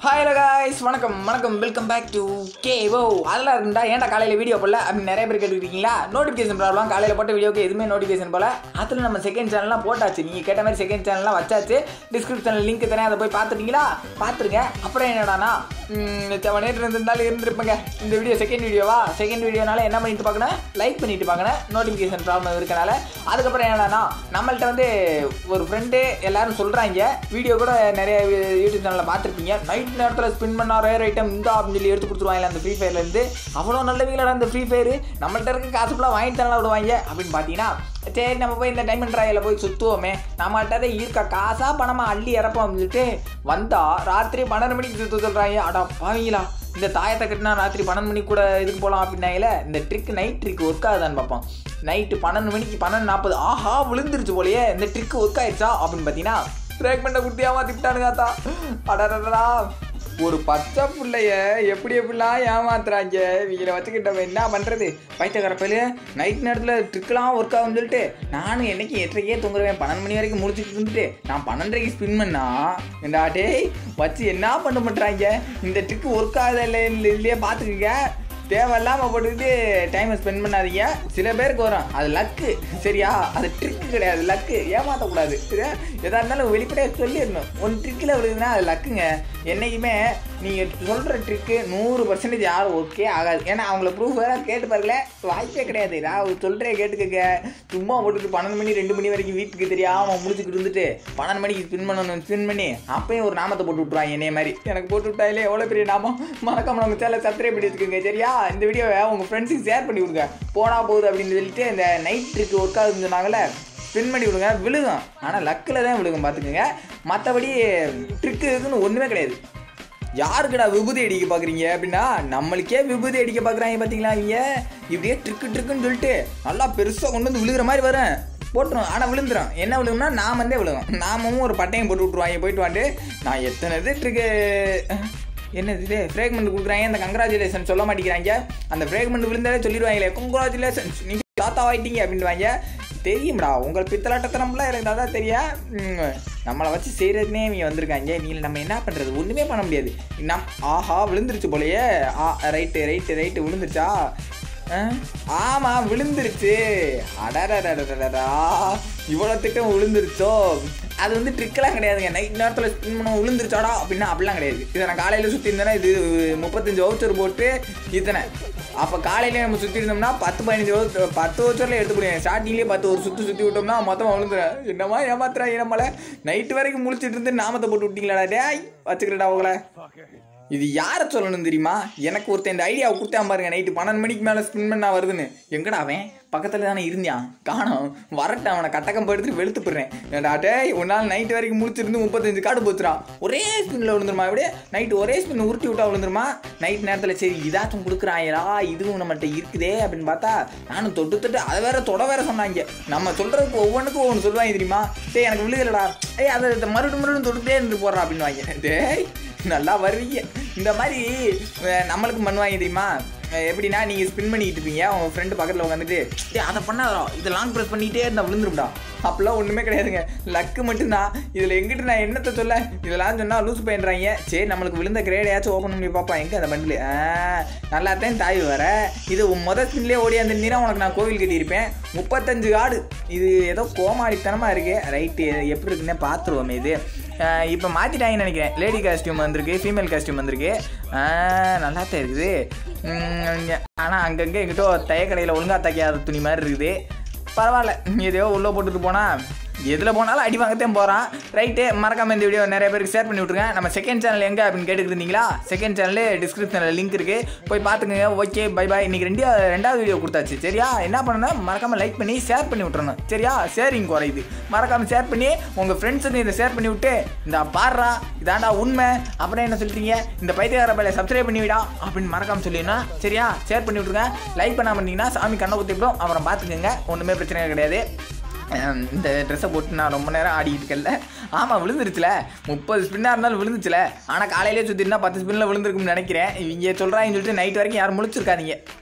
hi guys வணக்கம் வணக்கம் welcome back to K O அதெல்லாம் இருந்தா ஏன்டா காலையில் வீடியோ போடல அப்படின்னு நிறைய பேர் கேட்டுக்கிட்டீங்களா நோட்டிஃபிகேஷன் ப்ராப்ளம் காலையில் போட்ட வீடியோக்கு எதுவுமே நோட்டிஃபிகேஷன் போல அதில் நம்ம செகண்ட் சேனல்லாம் போட்டாச்சு நீங்கள் கேட்ட மாதிரி செகண்ட் சேனல்லாம் வச்சாச்சு டிஸ்கிரிப்ஷனில் லிங்க் தரேன் அதை போய் பார்த்துட்டீங்களா பார்த்துருங்க அப்புறம் என்னடானா நேற்று இருந்திருந்தாலும் இருந்திருப்பேங்க இந்த வீடியோ செகண்ட் வீடியோவா செகண்ட் வீடியோனால என்ன பண்ணிட்டு பார்க்கணும் லைக் பண்ணிட்டு பார்க்கணும் நோட்டிஃபிகேஷன் ப்ராப்ளம் இருக்கனால அதுக்கப்புறம் என்னடானா நம்மள்ட்ட வந்து ஒரு ஃப்ரெண்டு எல்லாரும் சொல்கிறாங்க வீடியோ கூட நிறைய யூடியூப் சேனலில் பார்த்துருப்பீங்க நைட் நேரத்தில் ஸ்பின் பண்ண ரேர் ஐட்டம் இந்த அப்படின்னு சொல்லி எடுத்து கொடுத்துருவாங்க அந்த ஃப்ரீ ஃபயர்லேருந்து அவ்வளோ நல்ல வீலடா அந்த ஃப்ரீ ஃபயர் நம்மள்ட்ட இருக்க காசு ஃபுல்லாக வாங்கி தரலாம் விடுவாங்க அப்படின்னு பார்த்தீங்கன்னா சரி நம்ம போய் இந்த டைமண்ட் ராயில் போய் சுற்றுவோமே நம்மள்ட்ட தான் இருக்க காசா பணமாக அள்ளி இறப்போம் அப்படின்ட்டு வந்தா ராத்திரி பன்னெண்டு மணிக்கு சுற்ற சொல்கிறாங்க அடா பாவீங்களா இந்த தாயத்தை கட்டினா ராத்திரி பன்னெண்டு மணிக்கு கூட இதுக்கு போகலாம் அப்படின்னாங்களே இந்த ட்ரிக் நைட் ட்ரிக் ஒர்க் ஆகுதான்னு பார்ப்போம் நைட்டு பன்னெண்டு மணிக்கு பன்னெண்டு நாற்பது ஆஹா விழுந்துருச்சு போலயே இந்த ட்ரிக் ஒர்க் ஆயிடுச்சா அப்படின்னு பார்த்தீங்கன்னா ட்ரீட்மெண்ட்டை கொடுத்து ஏமாத்திட்டானுங்க அத்தா அடடடா ஒரு பச்சை பிள்ளைய எப்படி எப்படிலாம் ஏமாத்துறாங்க இவங்களை வச்சுக்கிட்ட என்ன பண்ணுறது பைத்தியக்காரப்பையில நைட் நேரத்தில் ட்ரிக்கெலாம் ஒர்க் ஆகும்னு சொல்லிட்டு நானும் என்னைக்கு எட்டரைக்கே தூங்குறேன் பன்னெண்டு மணி வரைக்கும் முடிச்சுட்டு இருந்துட்டு நான் பன்னெண்டரைக்கு ஸ்பின் பண்ணா ஏண்டா டேய் வச்சு என்ன பண்ண மாட்டாங்க இந்த ட்ரிக் ஒர்க் ஆகுதா இல்லை இல்லையே பார்த்துக்குங்க தேவையில்லாமல் போட்டுக்கிட்டு டைமை ஸ்பெண்ட் பண்ணாதீங்க சில பேருக்கு வரும் அது லக்கு சரியா அது ட்ரிக்கு கிடையாது லக்கு ஏமாற்றக்கூடாது சரியா எதாக இருந்தாலும் வெளிப்படையாக சொல்லிடணும் ஒன் ட்ரிக்கில் விழுதுன்னா அது லக்குங்க என்றைக்குமே நீங்கள் சொல்கிற ட்ரிக்கு நூறு பர்சன்டேஜ் யாரும் ஓகே ஆகாது ஏன்னா அவங்கள ப்ரூஃப் வேறு கேட்டு பாருங்களேன் வாய்ப்பே கிடையாது நான் சொல்கிறேன் கேட்டுக்கங்க சும்மா போட்டுட்டு பன்னெண்டு மணி ரெண்டு மணி வரைக்கும் வீட்டுக்கு தெரியாமல் முடிச்சுக்கிட்டு இருந்துட்டு பன்னெண்டு மணிக்கு ஸ்பின் பண்ணணும் ஸ்பின் பண்ணி அப்பயும் ஒரு நாமத்தை போட்டு விட்ருவாங்க என்னைய மாதிரி எனக்கு போட்டு விட்டாலே எவ்வளோ பெரிய நாமம் மறக்காம நம்ம சேனல் சப்ஸ்கிரைப் பண்ணி வச்சுக்கோங்க சரியா இந்த வீடியோவை உங்கள் ஃப்ரெண்ட்ஸுக்கு ஷேர் பண்ணி விடுங்க போனா போகுது அப்படின்னு சொல்லிட்டு இந்த நைட் ட்ரிக் ஒர்க் ஆகுதுன்னு சொன்னாங்கல்ல ஸ்பின் பண்ணி விடுங்க விழுகும் ஆனால் லக்கில் தான் விழுகும் பார்த்துக்கோங்க மற்றபடி ட்ரிக்கு இருக்குன்னு ஒன்றுமே கிடையாது யாருக்குடா விபூதி அடிக்க பார்க்குறீங்க அப்படின்னா நம்மளுக்கே விபூதி அடிக்க பார்க்குறாங்க பார்த்தீங்களா இவங்க இப்படியே ட்ரிக்கு ட்ரிக்குன்னு சொல்லிட்டு நல்லா பெருசாக கொண்டு வந்து விழுகிற மாதிரி வரேன் போட்டுரும் ஆனால் விழுந்துடும் என்ன விழுகும்னா நான் வந்தே விழுகும் நாமவும் ஒரு பட்டையும் போட்டு விட்ருவாங்க போயிட்டு வாண்டு நான் எத்தனை இது ட்ரிக்கு என்னது இது ஃப்ரேக்மெண்ட் கொடுக்குறாங்க அந்த கங்க்ராச்சுலேஷன் சொல்ல மாட்டேங்கிறாங்க அந்த ஃப்ரேக்மெண்ட் விழுந்தாலே சொல்லிடுவாங்களே கங்க்ராச்சுலேஷன்ஸ் நீங்கள் தாத்தா ஆயிட்டீங்க அப்படின்வாங்க தெரியும்டா உங்கள் பித்தலாட்டத்தனம்லாம் எனக்கு நல்லா தெரியும் ம், நம்மளை வச்சு செய்கிறதுனே இவங்க வந்திருக்காங்க நீங்கள் நம்ம என்ன பண்ணுறது ஒன்றுமே பண்ண முடியாது நம் ஆஹா விழுந்துருச்சு போலயே ஆ ரைட்டு ரைட்டு ரைட்டு விழுந்துருச்சா ஆ, ஆமா விழுந்துருச்சு அடடடடடடா இவ்வளோ திட்டம் விழுந்துருச்சோ அது வந்து ட்ரிக்கெல்லாம் கிடையாதுங்க நைட் நேரத்தில் ஸ்பின் பண்ண விழுந்துருச்சாடா அப்படின்னா அப்படிலாம் கிடையாது இதை நான் காலையில் சுற்றி இருந்தேன்னா இது முப்பத்தஞ்சு வவுச்சர் போட்டு இத்தனை அப்போ காலையில நம்ம சுற்றி இருந்தோம்னா பத்து பதினஞ்சு வவுச்சர் பத்து வவுச்சரில் எடுத்து முடியும் ஸ்டார்டிங்லேயே பத்து ஒரு சுற்றி சுற்றி விட்டோம்னா மொத்தமாக விழுந்துறேன் என்னமா ஏமாத்துறாங்க நம்மளை நைட்டு வரைக்கும் முழிச்சிட்டு இருந்து நாமத்தை போட்டு விட்டீங்களாடா டேய் வச்சுக்கிறடா உங்களை இது யாரை சொல்லணும் தெரியுமா எனக்கு ஒருத்தன் இந்த ஐடியாவை கொடுத்தான் பாருங்க நைட்டு பன்னெண்டு மணிக்கு மேலே ஸ்பின் பண்ணா வருதுன்னு எங்கடா அவன் பக்கத்தில் தானே இருந்தான் காணோம் வரட்டும் அவனை கட்டக்கம் எடுத்துட்டு வெளுத்து போடுறேன் ஏன்டா டேய் ஒரு நாள் நைட்டு வரைக்கும் முடிச்சிருந்து முப்பத்தஞ்சு காடு போச்சுறான் ஒரே ஸ்பின்னில் விழுந்துருமா இப்படியே நைட்டு ஒரே ஸ்பின் உருட்டி விட்டா விழுந்துருமா நைட் நேரத்தில் சரி இதாச்சும் கொடுக்குறாங்களா இதுவும் நம்மகிட்ட இருக்குதே அப்படின்னு பார்த்தா நானும் தொட்டு தொட்டு அதை வேற தொட வேற சொன்னாங்க நம்ம சொல்கிறதுக்கு ஒவ்வொன்றுக்கும் ஒவ்வொன்று சொல்லுவாங்க தெரியுமா டேய் எனக்கு விழுகலடா ஏய் அதை மறுபடியும் மறுபடியும் தொட்டுட்டே இருந்து போடுறா அப்படின்னு வாங்க டேய் நல்லா வருவீங்க இந்த மாதிரி அஹ், நம்மளுக்கு பண்ணுவாங்க தெரியுமா அஹ், எப்படின்னா நீங்கள் ஸ்பின் பண்ணிக்கிட்டு இருப்பீங்க உங்கள் ஃப்ரெண்டு பக்கத்தில் உட்காந்துட்டு டேய் அதை பண்ணாதோ இதை லாங் ப்ரெஸ் பண்ணிகிட்டே இருந்தால் விழுந்துரும்டா அப்பெல்லாம் ஒன்றுமே கிடையாதுங்க லக்கு மட்டும்தான் இதில் எங்கிட்ட நான் என்னத்தை சொல்ல இதெல்லாம் சொன்னால் லூஸ் பண்ணுறாங்க சரி நம்மளுக்கு விழுந்த கிரேடையாச்சும் ஓப்பன் பண்ணி பார்ப்போம் எங்கே அந்த பண்டில் நல்லாத்தான் தாய் வர இது உன் முத ஸ்பின்லேயே ஓடியாந்துருந்தீங்கன்னா உனக்கு நான் கோவில் கட்டியிருப்பேன் முப்பத்தஞ்சு காடு இது ஏதோ கோமாளித்தனமாக இருக்குது ரைட்டு எப்படி இருக்குன்னே பார்த்துருவோமே இது இப்போ மாற்றிட்டாங்கன்னு நினைக்கிறேன் லேடி காஸ்டியூம் வந்திருக்கு ஃபீமேல் காஸ்டியூம் வந்திருக்கு நல்லா தான் இருக்குது ஆனால் அங்கங்கே எங்கிட்ட தையக்கடையில் ஒழுங்கா தைக்காத துணி மாதிரி இருக்குது பரவாயில்ல எதையோ உள்ளே போட்டுட்டு போனால் எதில் போனாலும் அடி வாங்கத்தான் போகிறான் ரைட்டு மறக்காம இந்த வீடியோ நிறைய பேருக்கு ஷேர் பண்ணி விட்ருங்க நம்ம செகண்ட் சேனல் எங்கே அப்படின்னு கேட்டுக்கிட்டு இருந்தீங்களா செகண்ட் சேனல் டிஸ்கிரிப்ஷனில் லிங்க் இருக்குது போய் பார்த்துக்கங்க ஓகே பை பை இன்னைக்கு ரெண்டு ரெண்டாவது வீடியோ கொடுத்தாச்சு சரியா என்ன பண்ணணும் மறக்காம லைக் பண்ணி ஷேர் பண்ணி விட்றணும் சரியா ஷேரிங் குறையுது மறக்காம ஷேர் பண்ணி உங்கள் ஃப்ரெண்ட்ஸுக்கு இதை ஷேர் பண்ணி விட்டு இந்த பாடுறா இதாண்டா உண்மை அப்புறம் என்ன சொல்லிட்டீங்க இந்த பைத்தியக்கார பையில சப்ஸ்கிரைப் பண்ணி விடா அப்படின்னு மறக்காம சொல்லிடணும் சரியா ஷேர் பண்ணி விட்ருங்க லைக் பண்ணாம இருந்தீங்கன்னா சாமி கண்ணை குத்திவிடும் அப்புறம் பார்த்துக்கோங்க ஒன்றுமே பிரச்சனை கிடையாது அஹ் இந்த ட்ரெஸ்ஸை போட்டு நான் ரொம்ப நேரம் ஆடிட்டு இருக்கல ஆமாம் விழுந்துருச்சுல முப்பது ஸ்பின்னாக இருந்தாலும் விழுந்துச்சுல ஆனால் காலையிலே சுற்றிருந்தா பத்து ஸ்பின்னில் விழுந்திருக்கும்னு நினைக்கிறேன் இவங்க சொல்கிறாங்கன்னு சொல்லிட்டு நைட் வரைக்கும் யாரும் முழிச்சிருக்காதீங்க